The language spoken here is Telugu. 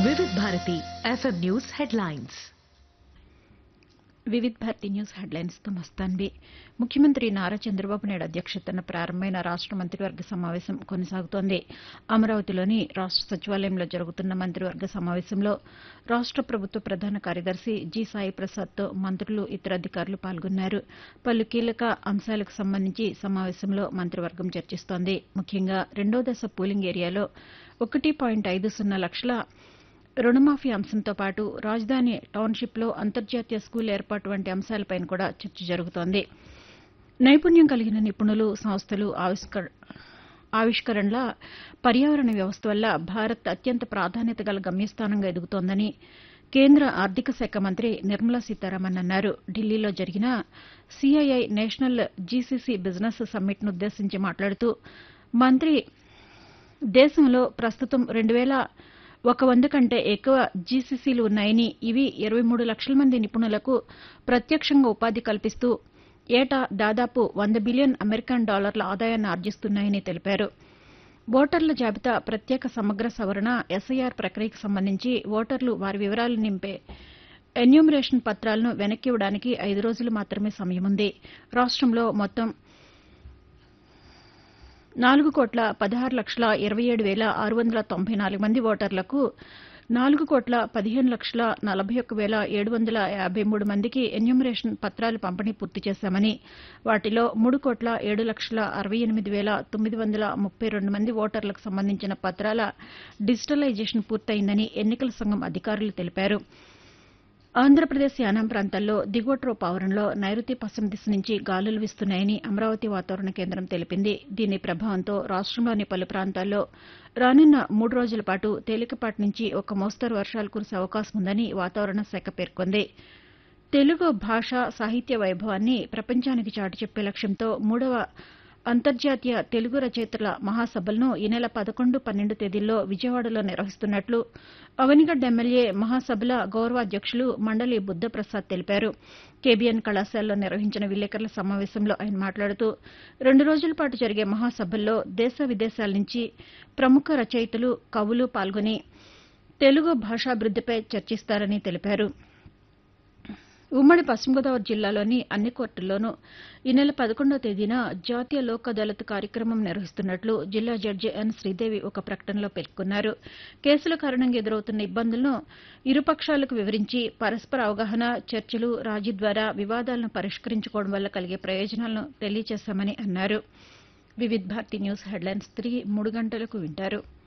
Vividh Bharati FM news headlines Vividh Bharati news headlines తో మస్తాన్వి ముఖ్యమంత్రి నారా చంద్రబాబు నాయుడు అధ్యక్షతన ప్రారంభమైన రాష్ట మంత్రివర్గ సమావేశం కొనసాగుతోంది అమరావతిలోని రాష్ట సచివాలయంలో జరుగుతున్న మంత్రివర్గ సమావేశంలో రాష్ట ప్రభుత్వ ప్రధాన కార్యదర్శి జి సాయి ప్రసాద్తో మంత్రులు ఇతర అధికారులు పాల్గొన్నారు పలు కీలక అంశాలకు సంబంధించి సమావేశంలో మంత్రివర్గం చర్చిస్తోంది ముఖ్యంగా రెండో దశ పూలింగ్ ఏరియాలో ఒకటి పాయింట్ ఐదు సున్నా లక్షల రుణమాఫీ అంశంతో పాటు రాజధాని టౌన్షిప్లో అంతర్జాతీయ స్కూల్ ఏర్పాటు వంటి అంశాలపైన కూడా చర్చ జరుగుతోంది నైపుణ్యం కలిగిన నిపుణులు సంస్థలు ఆవిష్కర ఆవిష్కరణల పర్యావరణ వ్యవస్థ వల్ల భారత్ అత్యంత ప్రాధాన్యత గల గమ్యస్థానంగా ఎదుగుతోందని కేంద్ర ఆర్థిక శాఖ మంత్రి నిర్మలా సీతారామన్ అన్నారు ఢిల్లీలో జరిగిన సిఐఐ నేషనల్ జీసీసీ బిజినెస్ సమ్మిట్ను ఉద్దేశించి మాట్లాడుతూ మంత్రి దేశంలో ప్రస్తుతం రెండు వేల ఒక వంద కంటే ఎక్కువ జీసీసీలు ఉన్నాయని ఇవి ఇరవై మూడు లక్షల మంది నిపుణులకు ప్రత్యక్షంగా ఉపాధి కల్పిస్తూ ఏటా దాదాపు వంద బిలియన్ అమెరికన్ డాలర్ల ఆదాయాన్ని ఆర్జిస్తున్నాయని తెలిపారు ఓటర్ల జాబితా ప్రత్యేక సమగ్ర సవరణ ఎస్ఐఆర్ ప్రక్రియకు సంబంధించి ఓటర్లు వారి వివరాలు నింపే ఎన్యూమరేషన్ పత్రాలను వెనక్కి ఇవ్వడానికి ఐదు రోజులు మాత్రమే సమయం ఉంది రాష్టంలో మొత్తం నాలుగు కోట్ల పదహారు లక్షల ఇరవై ఏడు వేల ఆరు వందల తొంభై నాలుగు మంది ఓటర్లకు నాలుగు కోట్ల పదిహేను లక్షల నలభై ఒక్క వేల ఏడు వందల యాభై మూడు మందికి ఎన్యూమరేషన్ పత్రాలు పంపిణీ పూర్తి చేశామని వాటిలో మూడు కోట్ల ఏడు లక్షల అరవై ఎనిమిది వేల తొమ్మిది వందల ముప్పై రెండు మంది ఓటర్లకు సంబంధించిన పత్రాల డిజిటలైజేషన్ పూర్తయిందని ఎన్నికల సంఘం అధికారులు తెలిపారు ఆంధ్రప్రదేశ్ యానాం ప్రాంతాల్లో దిగువ ట్రోపావరంలో నైరుతి పశ్చిమ దిశ నుంచి గాలులు వీస్తున్నాయని అమరావతి వాతావరణ కేంద్రం తెలిపింది దీని ప్రభావంతో రాష్టంలోని పలు ప్రాంతాల్లో రానున్న మూడు రోజుల పాటు తేలికపాటి నుంచి ఒక మోస్తరు వర్షాలు కురిసే అవకాశం ఉందని వాతావరణ శాఖ పేర్కొంది తెలుగు భాష సాహిత్య వైభవాన్ని ప్రపంచానికి చాటి చెప్పే లక్ష్యంతో మూడవ అంతర్జాతీయ తెలుగు రచయితల మహాసభలను ఈ నెల పదకొండు పన్నెండు తేదీల్లో విజయవాడలో నిర్వహిస్తున్నట్లు అవనిగడ్డ ఎమ్మెల్యే మహాసభల గౌరవాధ్యక్షులు మండలి బుద్దప్రసాద్ తెలిపారు కేబీఎన్ కళాశాలలో నిర్వహించిన విలేకరుల సమావేశంలో ఆయన మాట్లాడుతూ రెండు రోజుల పాటు జరిగే మహాసభల్లో దేశ విదేశాల నుంచి ప్రముఖ రచయితలు కవులు పాల్గొని తెలుగు భాషాభివృద్దిపై చర్చిస్తారని తెలిపారు ఉమ్మడి పశ్చిమ గోదావరి జిల్లాలోని అన్ని కోర్టుల్లోనూ ఈ నెల పదకొండవ తేదీన జాతీయ లోక్ అదాలత్ కార్యక్రమం నిర్వహిస్తున్నట్లు జిల్లా జడ్జి ఎన్ శ్రీదేవి ఒక ప్రకటనలో పేర్కొన్నారు కేసుల కారణంగా ఎదురవుతున్న ఇబ్బందులను ఇరుపక్షాలకు వివరించి పరస్పర అవగాహన చర్చలు రాజీ ద్వారా వివాదాలను పరిష్కరించుకోవడం వల్ల కలిగే ప్రయోజనాలను తెలియజేశామని అన్నారు వివిధ్ భారతి న్యూస్ హెడ్లైన్స్ తిరిగి మూడు గంటలకు వింటారు